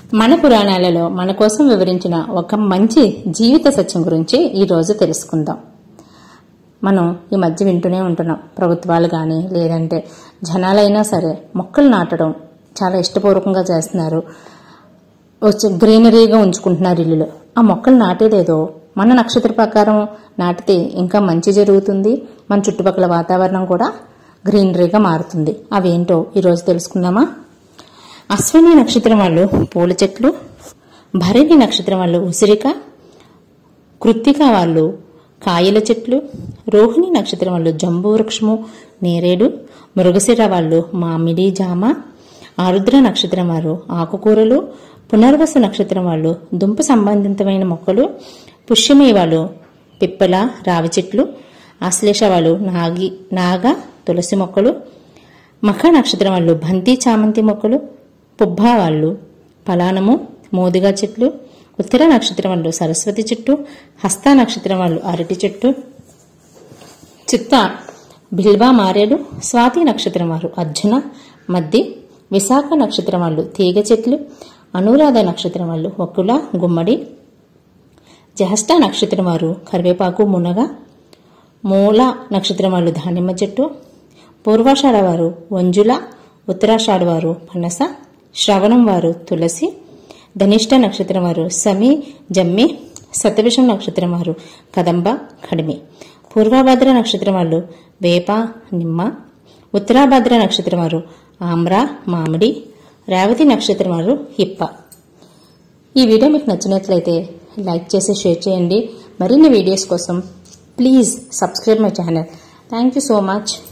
మన పురాణాలలో మన కోసం వివరించిన ఒక మంచి జీవిత సత్యం గురించి ఈరోజు తెలుసుకుందాం మనం ఈ మధ్య వింటూనే ఉంటున్నాం ప్రభుత్వాలు కానీ లేదంటే జనాలైనా సరే మొక్కలు నాటడం చాలా ఇష్టపూర్వకంగా చేస్తున్నారు వచ్చి గ్రీనరీగా ఉంచుకుంటున్నారు ఇల్లులో ఆ మొక్కలు నాటేదేదో మన నక్షత్ర ప్రకారం నాటితే ఇంకా మంచి జరుగుతుంది మన చుట్టుపక్కల వాతావరణం కూడా గ్రీనరీగా మారుతుంది అవేంటో ఈరోజు తెలుసుకుందామా అశ్విని నక్షత్రం వాళ్ళు పూల చెట్లు భరణి నక్షత్రం వాళ్ళు ఉసిరిక కృత్తిక వాళ్ళు కాయల చెట్లు రోహిణి నక్షత్రం వాళ్ళు జంబూ వృక్షము నేరేడు మృగశిర వాళ్ళు మామిడి జామ ఆరుద్ర నక్షత్రం వారు ఆకుకూరలు పునర్వసు నక్షత్రం వాళ్ళు దుంప సంబంధితమైన మొక్కలు పుష్యమి వాళ్ళు పిప్పల రావి చెట్లు ఆశ్లేష వాళ్ళు నాగి నాగ తులసి మొక్కలు మఖ నక్షత్రం వాళ్ళు బంతి చామంతి మొక్కలు పుబ్బా వాళ్ళు పలానము మోదుగా చెట్లు ఉత్తర నక్షత్రం వాళ్ళు సరస్వతి చెట్టు హస్త నక్షత్రం వాళ్ళు అరటి చెట్టు చిత్త బిల్వా మారేడు స్వాతి నక్షత్రం వారు అర్జున మద్ది విశాఖ నక్షత్రం వాళ్ళు తీగ చెట్లు అనురాధ నక్షత్రం వాళ్ళు ఒక్కుల గుమ్మడి జహస్ట నక్షత్రం వారు కరివేపాకు మునగ మూల నక్షత్రం వాళ్ళు దానిమ్మ చెట్టు పూర్వాషాఢ వారు వంజుల ఉత్తరాషాఢ వారు పనస శ్రవణం వారు తులసి ధనిష్ట నక్షత్రం వారు సమి జమ్మి శతవిషం నక్షత్రం వారు కదంబ కడిమి పూర్వభద్ర నక్షత్రం వాళ్ళు వేప నిమ్మ ఉత్తరాభద్ర నక్షత్రం వారు ఆమ్ర మామిడి రేవతి నక్షత్రం వారు హిప్ప ఈ వీడియో మీకు నచ్చినట్లయితే లైక్ చేసి షేర్ చేయండి మరిన్ని వీడియోస్ కోసం please subscribe my channel thank you so much